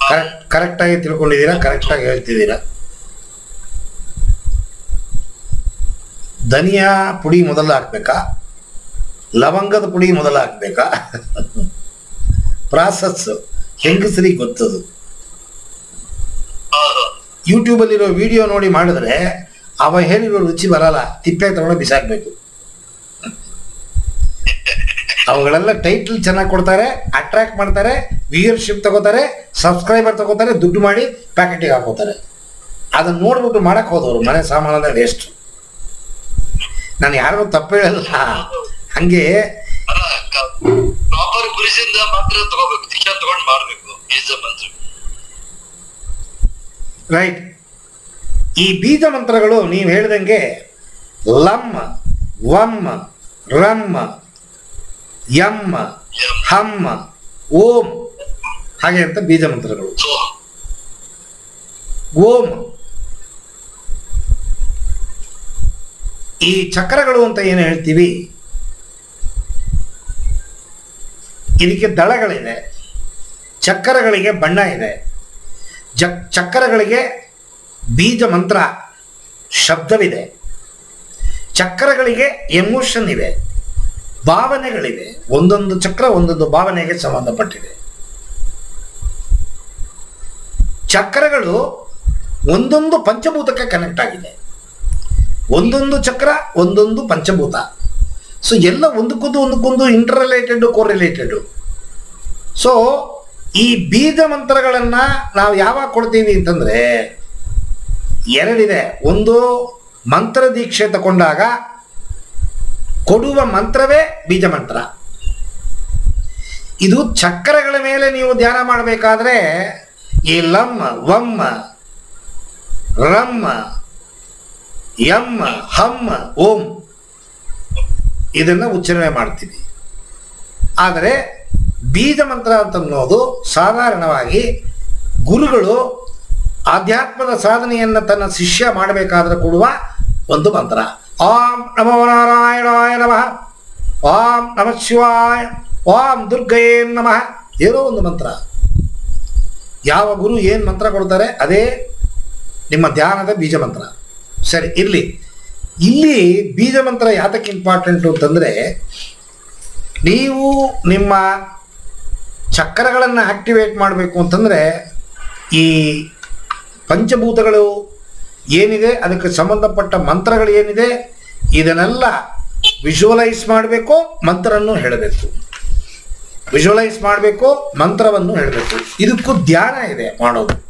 correct ಕರೆಕ್ಟಾಗಿ ತಿಳ್ಕೊಂಡಿದ್ದೀರಾ ಕರೆಕ್ಟಾಗಿ ಹೇಳ್ತಿದ್ದೀರಾ ಧನಿಯಾ ಪುಡಿ ಮೊದಲು ಹಾಕ್ಬೇಕಾ ಲವಂಗದ ಪುಡಿ ಮೊದಲು ಹಾಕ್ಬೇಕಾ ಪ್ರಾಸೆಸ್ ಹೆಂಗಸರಿಗೆ ಗೊತ್ತದು ಹೌದು ಯೂಟ್ಯೂಬಲ್ಲಿರೋ ವಿಡಿಯೋ ನೋಡಿ ಮಾಡಿದ್ರೆ ಅವ ಹೇಳಿರೋ ರುಚಿ ಬರಲ್ಲ ತಿಪ್ಪೆ ತಗೊಂಡು ಬಿಸಾಕ್ಬೇಕು ಅವುಗಳೆಲ್ಲ ಟೈಟಲ್ ಚೆನ್ನಾಗಿ ಕೊಡ್ತಾರೆ ಅಟ್ರಾಕ್ಟ್ ಮಾಡ್ತಾರೆ ವ್ಯೂಯರ್ಶಿಪ್ ತಗೋತಾರೆ ಸಬ್ಸ್ಕ್ರೈಬರ್ ತಗೋತಾರೆ ದುಡ್ಡು ಮಾಡಿ ಪ್ಯಾಕೆಟಿಗೆ ಹಾಕೋತಾರೆ ಅದನ್ನ ನೋಡ್ಬಿಟ್ಟು ಮಾಡಕ್ ಹೋದವರು ಮನೆ ಸಾಮಾನೆಲ್ಲ ವೇಸ್ಟ್ ನಾನು ಯಾರಿಗೂ ತಪ್ಪು ಹೇಳಲ್ಲ ಹಂಗೆ ಅಲ್ಲ ಪ್ರಾಪರ್ ಗುರುಜಿಂದ ಮಾತ್ರ ತಗೋಬೇಕು ದೀಕ್ಷಾ ತಗೊಂಡ್ ಮಾಡ್ಬೇಕು ಬೀಜ ಮಂತ್ರ ರೈಟ್ ಈ ಬೀಜ ಮಂತ್ರಗಳು ನೀವು ಹೇಳ್ದಂಗೆ ಲಮ್ ವಮ್ ರಮ್ ಯಮ್ ಹಮ್ ಓಂ ಹಾಗೆ ಅಂತ ಬೀಜ ಮಂತ್ರಗಳು ಸೊ ಓಂ ಈ ಚಕ್ರಗಳು ಅಂತ ಏನು ಹೇಳ್ತೀವಿ ಇದಕ್ಕೆ ದಳಗಳಿದೆ ಚಕ್ರಗಳಿಗೆ ಬಣ್ಣ ಇದೆ ಜಕ್ ಚಕ್ರಗಳಿಗೆ ಬೀಜ ಮಂತ್ರ ಶಬ್ದವಿದೆ ಚಕ್ರಗಳಿಗೆ ಎಮೋಷನ್ ಇದೆ ಭಾವನೆಗಳಿವೆ ಒಂದೊಂದು ಚಕ್ರ ಒಂದೊಂದು ಭಾವನೆಗೆ ಸಂಬಂಧಪಟ್ಟಿದೆ ಚಕ್ರಗಳು ಒಂದೊಂದು ಪಂಚಭೂತಕ್ಕೆ ಕನೆಕ್ಟ್ ಆಗಿದೆ ಒಂದೊಂದು ಚಕ್ರ ಒಂದೊಂದು ಪಂಚಭೂತ ಸೊ ಎಲ್ಲ ಒಂದಕ್ಕೊಂದು ಒಂದಕ್ಕೊಂದು ಇಂಟರ್ ರಿಲೇಟೆಡ್ ಕೋರಿಲೇಟೆಡ್ ಸೊ ಈ ಬೀಜ ಮಂತ್ರಗಳನ್ನು ನಾವು ಯಾವಾಗ ಕೊಡ್ತೀವಿ ಅಂತಂದರೆ ಎರಡಿದೆ ಒಂದು ಮಂತ್ರ ದೀಕ್ಷೆ ತಗೊಂಡಾಗ ಕೊಡುವ ಮಂತ್ರವೇ ಬೀಜ ಮಂತ್ರ ಇದು ಚಕ್ರಗಳ ಮೇಲೆ ನೀವು ಧ್ಯಾನ ಮಾಡಬೇಕಾದ್ರೆ ಈ ಲಮ್ಮ ವಮ್ಮ ರಮ್ಮ ಯಮ್ಮ ಹಮ್ಮ ಓಂ ಇದನ್ನು ಉಚ್ಚಾರಣೆ ಮಾಡ್ತೀವಿ ಆದರೆ ಬೀಜ ಮಂತ್ರ ಅಂತ ಅನ್ನೋದು ಸಾಧಾರಣವಾಗಿ ಗುರುಗಳು ಆಧ್ಯಾತ್ಮದ ಸಾಧನೆಯನ್ನು ತನ್ನ ಶಿಷ್ಯ ಮಾಡಬೇಕಾದ್ರೆ ಕೊಡುವ ಒಂದು ಮಂತ್ರ ಓಂ ನಮೋ ನಾರಾಯಣಾಯ ನಮಃ ಓಂ ನಮಃ ಶಿವಾಯ ಓಂ ದುರ್ಗಯೇ ನಮಃ ಏನೋ ಒಂದು ಮಂತ್ರ ಯಾವ ಗುರು ಏನು ಮಂತ್ರ ಕೊಡ್ತಾರೆ ಅದೇ ನಿಮ್ಮ ಧ್ಯಾನದ ಬೀಜ ಮಂತ್ರ ಸರಿ ಇರಲಿ ಇಲ್ಲಿ ಬೀಜ ಮಂತ್ರ ಯಾತಕ್ಕೆ ಇಂಪಾರ್ಟೆಂಟು ಅಂತಂದರೆ ನೀವು ನಿಮ್ಮ ಚಕ್ರಗಳನ್ನು ಆಕ್ಟಿವೇಟ್ ಮಾಡಬೇಕು ಅಂತಂದರೆ ಈ ಪಂಚಭೂತಗಳು ಏನಿದೆ ಅದಕ್ಕೆ ಸಂಬಂಧಪಟ್ಟ ಮಂತ್ರಗಳು ಏನಿದೆ ಇದನ್ನೆಲ್ಲ ವಿಜುವಲೈಸ್ ಮಾಡಬೇಕು ಮಂತ್ರವನ್ನು ಹೇಳಬೇಕು ವಿಜುವಲೈಸ್ ಮಾಡಬೇಕು ಮಂತ್ರವನ್ನು ಹೇಳಬೇಕು ಇದಕ್ಕೂ ಧ್ಯಾನ ಇದೆ ಮಾಡೋದು